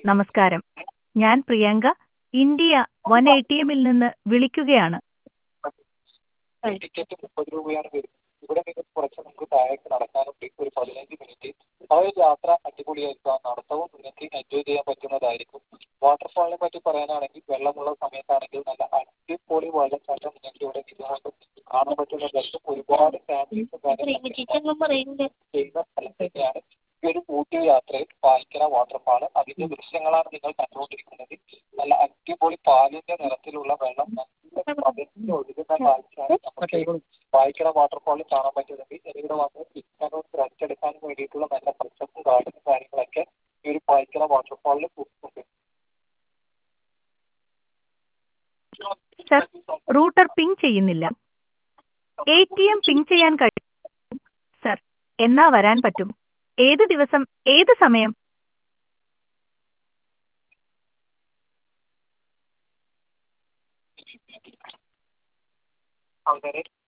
നമസ്കാരം ഞാൻ Priyanka India one A T എമ്മിൽ നിന്ന് വിളിക്കുകയാണ് ടിക്കറ്റ് മുപ്പത് രൂപയാണ് വരുന്നത് ഇവിടെ നിന്ന് കുറച്ച് നമുക്ക് താഴേക്ക് നടക്കാനുണ്ട് ഒരു പതിനഞ്ച് മിനിറ്റ് ആ ഒരു യാത്ര അടിപൊളിയായിരിക്കും ആ നടത്തവും നിങ്ങൾക്ക് എൻജോയ് ചെയ്യാൻ പറ്റുന്നതായിരിക്കും വാട്ടർഫാളിനെ പറ്റി പറയാനാണെങ്കിൽ വെള്ളമുള്ള സമയത്താണെങ്കിൽ നല്ല അടിപൊളി വെള്ളച്ചാട്ടം നിങ്ങൾക്ക് ഇവിടെ നിന്നുകൊണ്ട് കാണാൻ പറ്റുന്ന ബസ്സും ഒരുപാട് ഫാമിലീസും കാര്യങ്ങളൊക്കെ ചെയ്യുന്ന സ്ഥലം തന്നെയാണ് ഈ ഒരു ഊട്ടി യാത്രയിൽ പാലിക്കര വാട്ടർഫാള് അതിന്റെ ദൃശ്യങ്ങളാണ് നിങ്ങൾ കണ്ടുകൊണ്ടിരിക്കുന്നത് നല്ല അടിപൊളി പാലിന്റെ നിറത്തിലുള്ള വെള്ളം നല്ല പതിഞ്ഞ് ഒഴുകുന്ന കാഴ്ചയാണ് നമുക്ക് പായിക്കര വാട്ടർഫാളിൽ കാണാൻ പറ്റുന്നത് ഇവിടെ വന്ന് ഇരിക്കാനും റെസ്റ്റ് എടുക്കാനും വേണ്ടിയിട്ടുള്ള നല്ല പച്ചപ്പും ഗാർഡനും കാര്യങ്ങളൊക്കെ ഈ ഒരു പായിക്കര വാട്ടർഫാളിൽ ഉണ്ട് സർ റൂട്ടർ പിങ് ചെയ്യുന്നില്ല എ ടി എം പിങ് ചെയ്യാൻ കഴിയും സർ എന്നാ വരാൻ പറ്റും ഏത് ദിവസം ഏത് സമയം അങ്ങനെ